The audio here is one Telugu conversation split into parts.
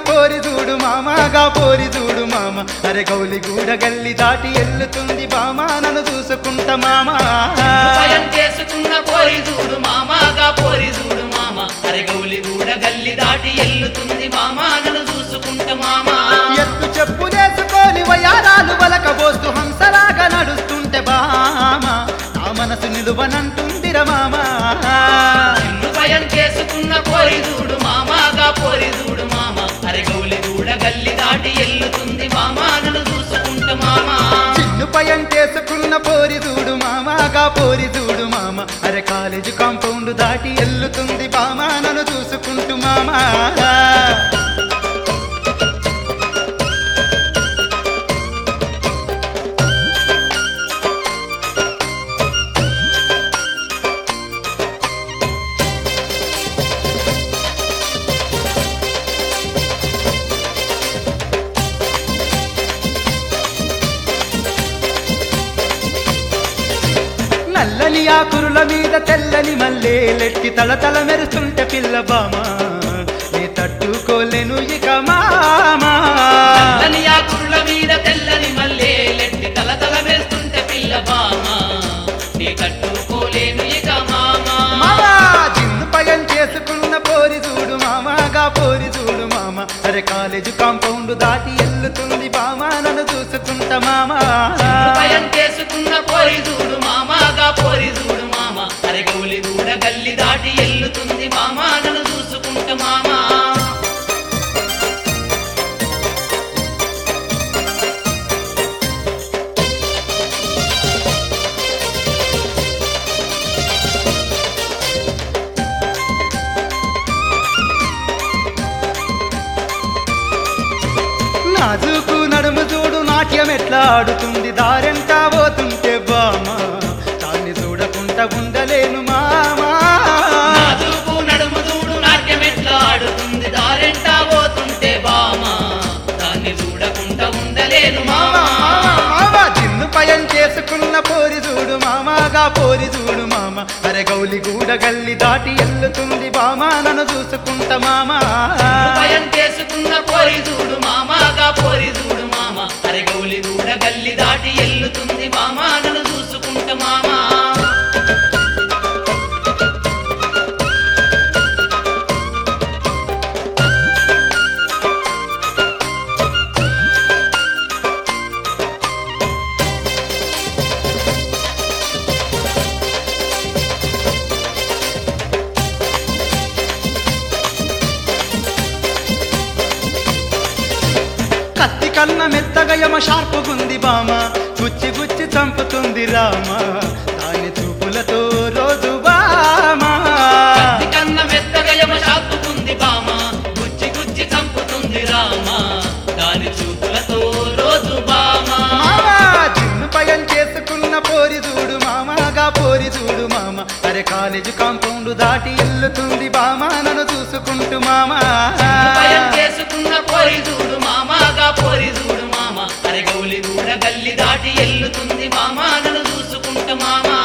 పోరి చూడు మామగా పోరి చూడు మామ అరే గౌలి గూడ గల్లి దాటి ఎల్లుతుంది బామా నన్ను చూసుకుంటా మామా భయం చేసుకున్న పోరి చూడు మామాగా పోరి చూడు మామ అరే గౌలి గూడ గల్లి దాటి ఎల్లుతుంది మామ నన్ను చూసుకుంట మామా ఎత్తు చెప్పు చేసుకొని వయారాలు వలకబోస్తూ హంసలాగా నడుస్తుంటే బామ నా మనసు నిలువనంటుందిర మామా నిన్ను భయం చేసుకున్న పోరి చూడు మామాగా పోరి చూడు మామ అరే గౌలి గూడ గల్లి దాటి ఎల్లుతుంది మామ నన్ను చూసుకుంట మామా చిన్ను పయం చేసుకున్న పోరి చూడు మామగా పోరి చూడు మామ అరే కాలేజీ కాంపౌండ్ దాటి ఎల్లుతుంది బామ నన్ను చూసుకుంటూ మామా నల్లని ఆకురుల మీద తెల్లని మల్లేలెట్టి తలతల మెరుస్తుంటే పిల్ల బామ నీ తట్టుకోలేను ఇక మామా తెల్లని ఆకుల మీద తెల్లని మల్లెలెట్టి తల తల వేస్తుంటే పిల్ల బామ నీ తట్టుకోలేను ఇక మామా మామా జిన్ను పయం చేసుకున్న పోరి చూడు మామగా పోరి చూడు మామ అరే కాలేజీ కాంపౌండ్ దాటి ఎల్లుతుంది బామ నన్ను చూసుకుంటా మామా భయం చేసుకున్న పోరి చూడు మామాగా పోరి చూడు మామ అరే గౌలి గూడ గల్లి దాటి ఎల్లుతుంది మామ నన్ను చూసుకుంట మామా నాజుకు నడుము చూడు నాట్యం ఎట్లా ఆడుతుంది దారెంటా పోతుంటే బామ దాన్ని చూడకుండా ఉండలేను మామా నాజూకు నడుము చూడు నాట్యం ఎట్లా ఆడుతుంది దారెంటా పోతుంటే బామ దాన్ని చూడకుండా ఉండలేను మామా మామా మామా జిన్ను పయం చేసుకున్న పోరి చూడు మామాగా పోరి చూడు మామ అరే గౌలి గూడ గల్లి దాటి ఎల్లుతుంది బామా నన్ను చూసుకుంటా మామా భయం చేసుకున్న పోరి చూడు మామాగా పోరి చూడు మామ అరే గౌలి గూడ గల్లి దాటి ఎల్లుతుంది మామ నన్ను చూసుకుంట మామా కత్తి కన్న మెత్తగా యమ షార్పుగుంది బామ గుచ్చి గుచ్చి చంపుతుంది రామ దాని చూపులతో రోజు బామా కత్తి కన్న మెత్తగా యమ షాపుకుంది బామ గుచ్చి గుచ్చి చంపుతుంది రామ దాని చూపులతో రోజు బామ మామా జిన్ను పయం చేసుకున్న పోరి చూడు మామాగా పోరి చూడు మామ అరే కాలేజీ కాంపౌండ్ దాటి ఎల్లుతుంది బామా నన్ను చూసుకుంటూ మామా భయం చేసుకున్న పోరి చూడు మామాగా పోరి చూడు మామ అరే గౌలి గూడ గల్లి దాటి ఎల్లుతుంది మామ నన్ను చూసుకుంట మామా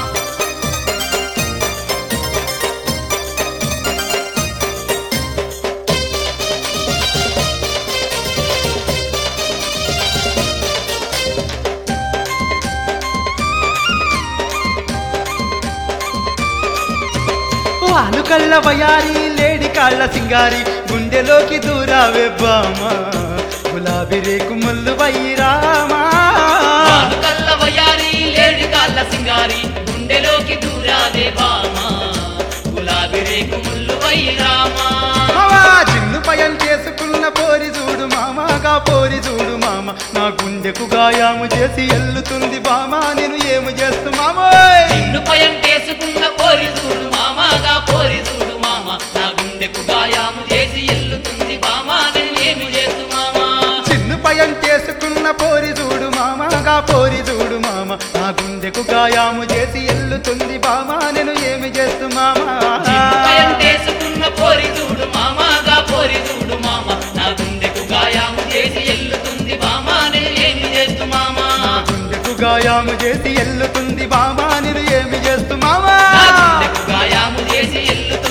వాలు కళ్ళ వయారి లేడి కాళ్ళ సింగారి గుండెలోకి దూరావే బామ గులాబీ రేకు ముల్లు వైరామా కల్ల వయారి లేడి కాళ్ళ సింగారి గుండెలోకి దూరాదే బామ గులాబీ రేకు ముల్లు వైరామా మామా జిన్ను పయం చేసుకున్న పోరి చూడు మామాగా పోరి చూడు మామ నా గుండెకు గాయాము చేసి ఎల్లుతుంది బామా నేను ఏమి చేస్తు మామోయ్ నిన్ను పయం చేసుకున్న పోరి చూడు మామాగా పోరి చూడు మామ నా గుండెకు గాయాము చేసి ఎల్లుతుంది బామ నేను ఏమి చేస్తు మామా చిన్ను పయం చేసుకున్న పోరి చూడు మామాగా పోరి చూడు మామ నా గుండెకు గాయాము చేసి ఎల్లుతుంది బామా నేను ఏమి చేస్తు మామా భయం చేసుకున్న పోరి చూడు మామాగా పోరి చూడు మామ నా గుండెకు గాయాము చేసి ఎల్లుతుంది మామ నేను ఏమి చేస్తు మామా నా గుండెకు గాయాము చేసి ఎల్లుతుంది బామా నేను ఏమి చేస్తు మామా నా గుండెకు గాయాము చేసి ఎల్లుతుంది